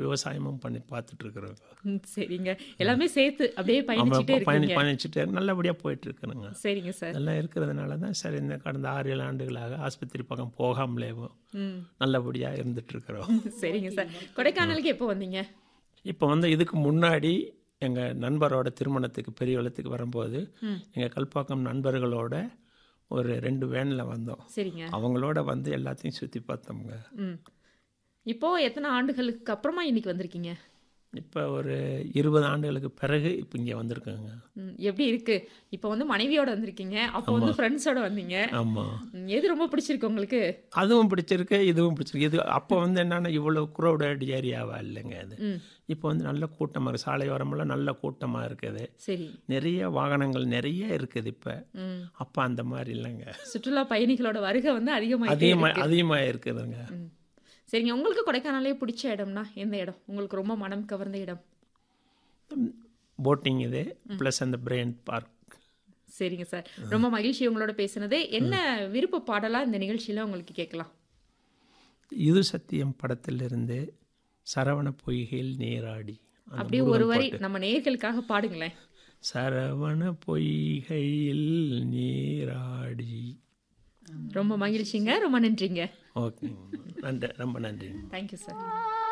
விவசாயமும் பண்ணி பார்த்துட்டு இருக்கிறோம் ம், சரிங்க எல்லாமே சேர்த்து அப்படியே நம்ம பயணிச்சுட்டே பயணி இருக்கீங்க பயணிச்சுட்டு நல்லபடியாக போயிட்டு இருக்கிறோங்க சரிங்க சார் இதெல்லாம் இருக்கிறதுனால தான் சரி இந்த கடந்த ஆறு ஏழு ஆண்டுகளாக ஆஸ்பத்திரி பக்கம் போகாமலே ம் நல்லபடியாக இருந்துட்டு இருக்கிறோம் சரிங்க சார் கொடைக்கானலுக்கு எப்போ வந்தீங்க இப்போ வந்து இதுக்கு முன்னாடி எங்கள் நண்பரோட திருமணத்துக்கு பெரிய வெள்ளத்துக்கு வரும்போது எங்கள் கல்பாக்கம் நண்பர்களோட ஒரு ரெண்டு வேனில் வந்தோம் சரிங்க அவங்களோட வந்து எல்லாத்தையும் சுற்றி பார்த்தோம்ங்க ம் இப்போ எத்தனை ஆண்டுகளுக்கு அப்புறமா இன்னைக்கு வந்திருக்கீங்க இப்போ ஒரு இருபது ஆண்டுகளுக்கு பிறகு இப்போ இங்கே வந்திருக்கோங்க ம், எப்படி இருக்கு இப்போ வந்து மனைவியோட வந்திருக்கீங்க அப்போ வந்து ஃப்ரெண்ட்ஸோட வந்தீங்க ஆமாம் ம், எது ரொம்ப பிடிச்சிருக்கு உங்களுக்கு அதுவும் பிடிச்சிருக்கு இதுவும் பிடிச்சிருக்கு இது அப்போ வந்து என்னென்னா இவ்வளோ குரோடட் ஏரியாவா இல்லைங்க அது ம் இப்போ வந்து நல்ல கூட்டமாக இருக்குது சாலையோரமெல்லாம் நல்ல கூட்டமாக இருக்குது சரி நிறைய வாகனங்கள் நிறைய இருக்குது இப்போ ம் அப்போ அந்த மாதிரி இல்லைங்க சுற்றுலா பயணிகளோட வருகை வந்து அதிகமாக அதிகமாக அதிகமாக இருக்குதுங்க ம் சரிங்க உங்களுக்கு கொடைக்கானலே பிடிச்ச இடம்னா எந்த இடம் உங்களுக்கு ரொம்ப மனம் கவர்ந்த இடம் போட்டிங் இது ப்ளஸ் அந்த பிரெயின் பார்க் சரிங்க சார் ரொம்ப மகிழ்ச்சி உங்களோட பேசுனது என்ன விருப்ப பாடலா இந்த நிகழ்ச்சியில உங்களுக்கு கேட்கலாம் இது சத்தியம் படத்திலிருந்து சரவண பொய்கையில் நீராடி அந்த அப்படியே ஒரு வரி நம்ம நேயர்களுக்காக பாடுங்களேன் சரவண பொய்கையில் நீராடி ரொம்ப மகிழ்ச்சிங்க ரொம்ப நன்றிங்க ஓகே நன்றி ரொம்ப நன்றி தேங்க்யூ சார்